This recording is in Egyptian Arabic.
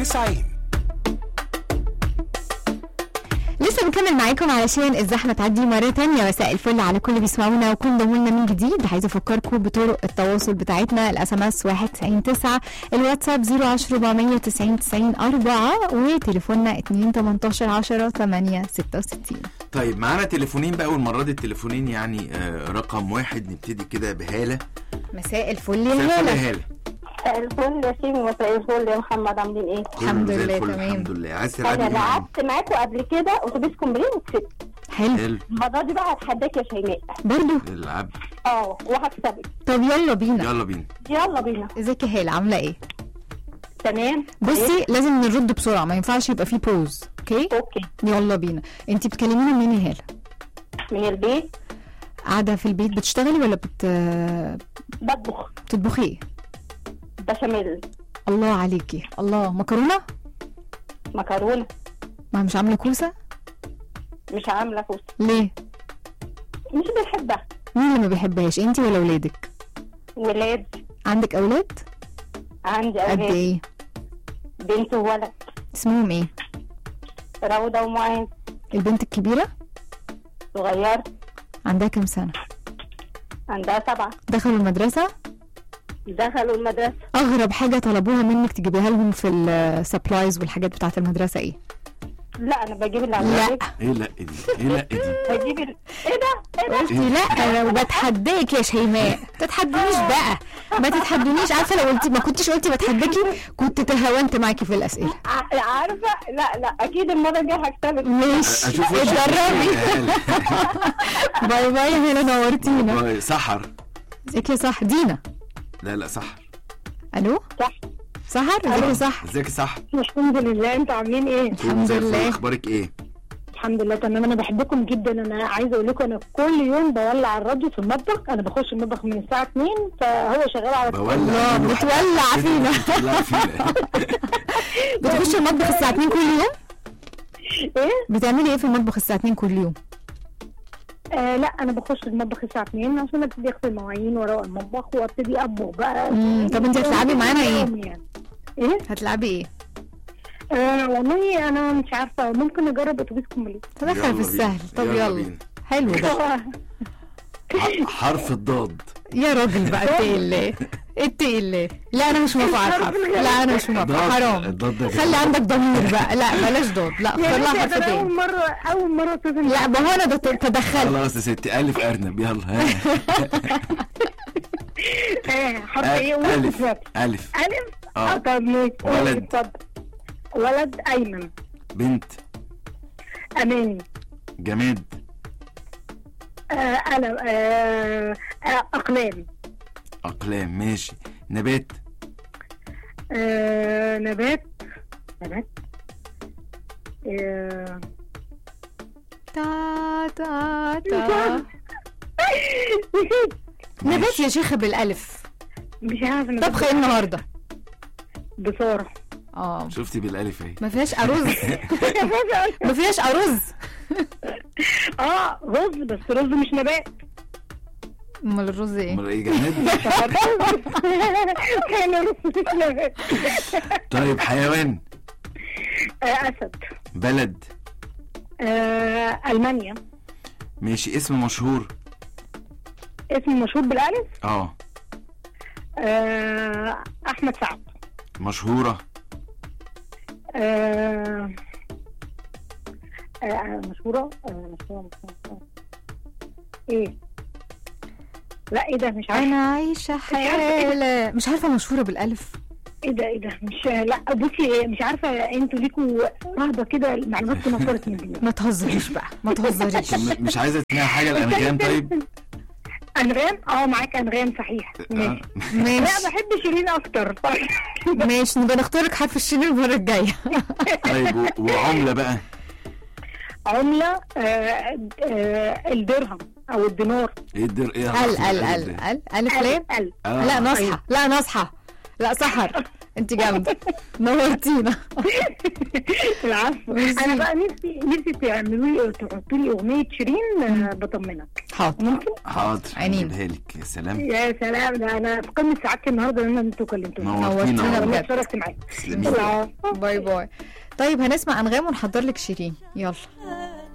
90 لسه بنكمل معاكم علشان الزحمه تعدي مره تانية مساء الفل على كل اللي بيسمعونا وكل ضمولنا من جديد عايزه افكركم بطرق التواصل بتاعتنا الاس ام اس 19 الواتساب 010 490 90 4 وتليفوننا 2 18 10 8 66 طيب معانا تليفونين بقى والمره دي التليفونين يعني آه رقم واحد نبتدي كده بهاله مساء الفل يا مساء الفل هلا يا هاله الفل يا شيمي مساء الفل يا محمد عاملين ايه؟ الحمد كله زي لله، الفل، تمام. الحمد لله عايز انا تلعبي معانا لعبت معاكم قبل كده اتوبيس كومبلين وكسبت حلو حلو المره دي بقى هتحداك يا شيماء برضو العب اه وهكسبك طب يلا بينا يلا بينا يلا بينا ازيك يا هلا عامله ايه تمام بصي لازم نرد بسرعه ما ينفعش يبقى فيه بوز اوكي اوكي يلا بينا انت بتكلميني منين يا هلا من البيت قاعده في البيت بتشتغلي ولا بت بطبخ بتطبخي ايه بشاميل الله عليكي الله مكرونه مكرونه ما مش عامله كوسه مش عامله كوسه ليه مش بنحبها مين اللي ما بيحبهاش انت ولا ولادك ولاد عندك اولاد عندي قد اولاد ايه بنت وولد اسمهم ايه روضه ومعاذ البنت الكبيره صغير عندها كام سنه عندها سبعه دخلوا المدرسه دخلوا المدرسه اغرب حاجه طلبوها منك تجيبيها لهم في السبلايز والحاجات بتاعه المدرسه ايه لا انا بجيب اللي لا عندي ايه لا دي ايه لا دي بجيب ال... ايه ده؟ ايه ده؟ قلتي لا انا وبتحداك يا شيماء ما تتحدونيش بقى ما تتحدونيش عارفه لو قلتي ما كنتش قلتي بتحداكي كنت تهاونت معاكي في الاسئله ع- عارفه لا لا اكيد المره الجايه هكسبك ماشي اشوف وشك اتدربي يا هالة. باي باي يا هلا نورتينا والله سحر ازيك يا صح دينا لا لا سحر الو صح سحر ازيك يا صح ازيك يا سحر الحمد لله انتوا عاملين ايه؟ الحمد زي الفل. لله. اخبارك ايه الحمد لله تمام انا بحبكم جدا انا عايزه اقول لكم انا كل يوم بولع الراديو في المطبخ انا بخش المطبخ من الساعه 2 فهو شغال على طول بولع الله كل بتولع واحد. فينا بتولع فينا بتخشي المطبخ الساعه 2 كل يوم ايه؟ بتعملي ايه في المطبخ الساعه 2 كل يوم آه لا انا بخش المطبخ الساعه 2 عشان ابتدي اغسل المواعين واروق المطبخ وابتدي اطبخ بقى مم، طب انت هتلعبي معانا ايه؟ يوم يعني. ايه؟ هتلعبي ايه آه والله انا مش عارفه ممكن نجرب اتوبيس كومبليت تدخل يلا في السهل بينا. طب يلا يلا بينا. حلو ده ح- حرف الضاد يا راجل بقى اتقي الله اتقي الله لا انا مش موافقه على الحرف لا انا مش موافقه ضاد حرام الضاد ده خلي عندك ضمير بقى لا بلاش ضاد لا اختار لها حرف اول تاني مره اول مره اتصل لا ما هو انا ده تدخلت خلاص يا ستي الف ارنب يلا ها آه، حرف أ- ايه الف الف الف الف اه. اه طب ماشي ولد. اتفضل ولد ايمن بنت اماني جماد آه قلم آه آه اقلام اقلام ماشي نبات آه نبات نبات آه تا تا مش تا عارفة. نسيت نبات يا شيخه بالالف مش عارفه نبات. طبخ ايه النهارده بصارة اه شفتي بالالف اهي ما فيهاش ارز ما فيهاش ارز اه رز بس رز مش نبات امال الرز ايه امال ايه جماد كان رز مش نبات طيب حيوان آه اسد بلد آه المانيا ماشي اسم مشهور اسم مشهور بالالف اه آه احمد سعد مشهورة آه آه مشهورة آه مشهورة مشهورة ايه لا ايه ده مش عارفة انا عايشه حاله مش عارفه مشهوره بالالف ايه ده ايه ده مش لا بصي مش عارفة انتوا ليكوا رهبة كده المعلومات تنفرت من دماغي ما تهزريش بقى ما تهزريش طب م- مش عايزة تسمعي حاجة الأنغام طيب انغام اه معاك انغام صحيح ماشي آه. لا ماشي بحب شيرين اكتر ماشي نبقى نختار لك حرف الشين المره الجايه طيب و- وعملة بقى عملة آه آه الدرهم او الدينار ايه الدر ايه ال حرف ال الألف ال ده؟ ال الف لام ال آه. لا نصحى لا نصحى لا سحر انت جامده نورتينا العفو ميرسي. انا بقى نفسي نفسي تعملوا لي تحطوا لي اغنيه شيرين آه، بطمنك حاضر ممكن حاضر عينينا. هجيبها لك يا سلام يا سلام ده انا في قمه سعادتي النهارده ان انتوا كلمتوني نورتينا نورتينا والله. بجد. انا اتشرفت معاكم تسلمي العفو. باي باي طيب هنسمع انغام ونحضر لك شيرين يلا